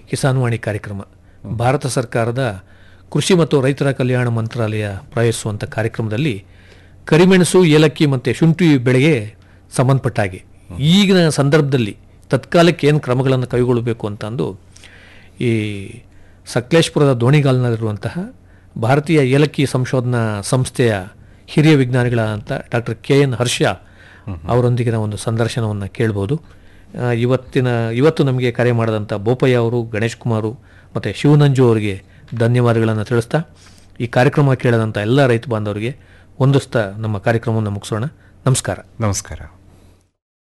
ಕಿಸಾನ್ ವಾಣಿ ಕಾರ್ಯಕ್ರಮ ಭಾರತ ಸರ್ಕಾರದ ಕೃಷಿ ಮತ್ತು ರೈತರ ಕಲ್ಯಾಣ ಮಂತ್ರಾಲಯ ಪ್ರಯೋಗಿಸುವಂಥ ಕಾರ್ಯಕ್ರಮದಲ್ಲಿ ಕರಿಮೆಣಸು ಏಲಕ್ಕಿ ಮತ್ತು ಶುಂಠಿ ಬೆಳೆಗೆ ಸಂಬಂಧಪಟ್ಟ ಹಾಗೆ ಈಗಿನ ಸಂದರ್ಭದಲ್ಲಿ ತತ್ಕಾಲಕ್ಕೆ ಏನು ಕ್ರಮಗಳನ್ನು ಕೈಗೊಳ್ಳಬೇಕು ಅಂತಂದು ಈ ಸಕಲೇಶ್ಪುರದ ದೋಣಿಗಾಲ್ನಲ್ಲಿರುವಂತಹ ಭಾರತೀಯ ಏಲಕ್ಕಿ ಸಂಶೋಧನಾ ಸಂಸ್ಥೆಯ ಹಿರಿಯ ವಿಜ್ಞಾನಿಗಳಾದಂಥ ಡಾಕ್ಟರ್ ಕೆ ಎನ್ ಹರ್ಷ ಅವರೊಂದಿಗಿನ ಒಂದು ಸಂದರ್ಶನವನ್ನು ಕೇಳ್ಬೋದು ಆ, ಇವತ್ತಿನ ಇವತ್ತು ನಮಗೆ ಕರೆ ಮಾಡಿದಂಥ ಬೋಪಯ್ಯ ಅವರು ಗಣೇಶ್ ಕುಮಾರು ಮತ್ತು ಶಿವನಂಜು ಅವರಿಗೆ ಧನ್ಯವಾದಗಳನ್ನು ತಿಳಿಸ್ತಾ ಈ ಕಾರ್ಯಕ್ರಮ ಕೇಳಿದಂಥ ಎಲ್ಲ ರೈತ ಬಾಂಧವರಿಗೆ ಹೊಂದಿಸ್ತಾ ನಮ್ಮ ಕಾರ್ಯಕ್ರಮವನ್ನು ಮುಗಿಸೋಣ ನಮಸ್ಕಾರ ನಮಸ್ಕಾರ